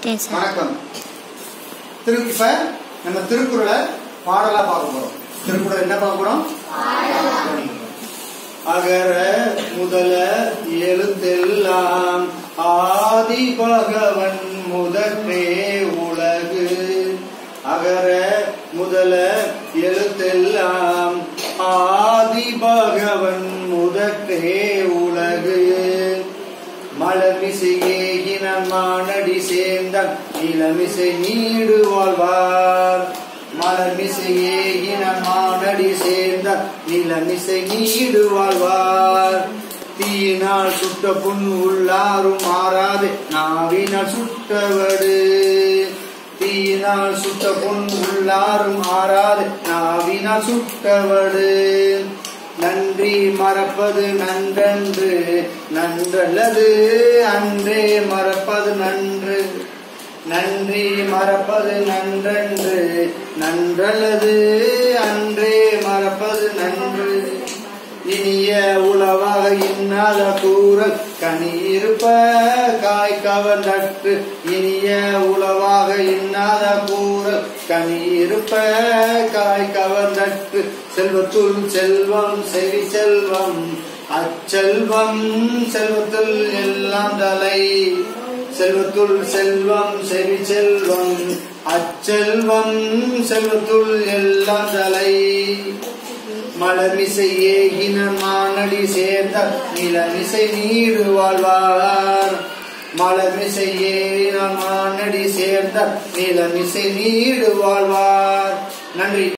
okay sir வணக்கம் திரு இப்ப நம்ம திருக்குறளை பாடலா பார்க்க போறோம் திருக்குறள் என்ன பார்க்க போறோம் அகர முதல எழுத்தெல்லாம் ஆதி பகவன் முதற்றே உலகு அகர முதல எழுத்தெல்லாம் ஆதி பகவன் முதற்றே உலகு மலமிசையே இனமானடி சேர்ந்தான் இளமிசை நீடு வாழ்வார் மலமிசையே இனமானடி சேர்ந்தார் நிலமிசை நீடு வாழ்வார் தீயினால் சுட்ட புண் உள்ளாரும் மாறாது நாவினால் சுட்டவடு தீயினால் சுட்ட பொன் உள்ளாரும் ஆறாது நாவினால் சுட்டவடு நன்றி மறப்பது நன்றன்று நன்றல்லது அன்றே மறப்பது நன்று நன்றி மறப்பது நன்றன்று நன்றல்லது அன்றே மறப்பது நன்று இனிய உளவாக இன்னாத கூறல் கனி இருப்ப காய் கவர்ந்தற்று இனிய உளவாக இன்னாத கூறல் கனி இருப்ப காய் கவர்ந்தற்று செல்வத்துள் செல்வம் செவி செல்வம் அச்செல்வம் செல்வத்துள் எல்லாம் தலை செல்வத்துள் செல்வம் செவி செல்வம் அச்செல்வம் செல்வத்துள் எல்லாம் தலை மலமிசையே இனமானடி சேர்ந்த நிலமிசை நீடு வாழ்வார் மலமிசையே இனமானடி சேர்ந்த நிலமிசை நீடு வாழ்வார் நன்றி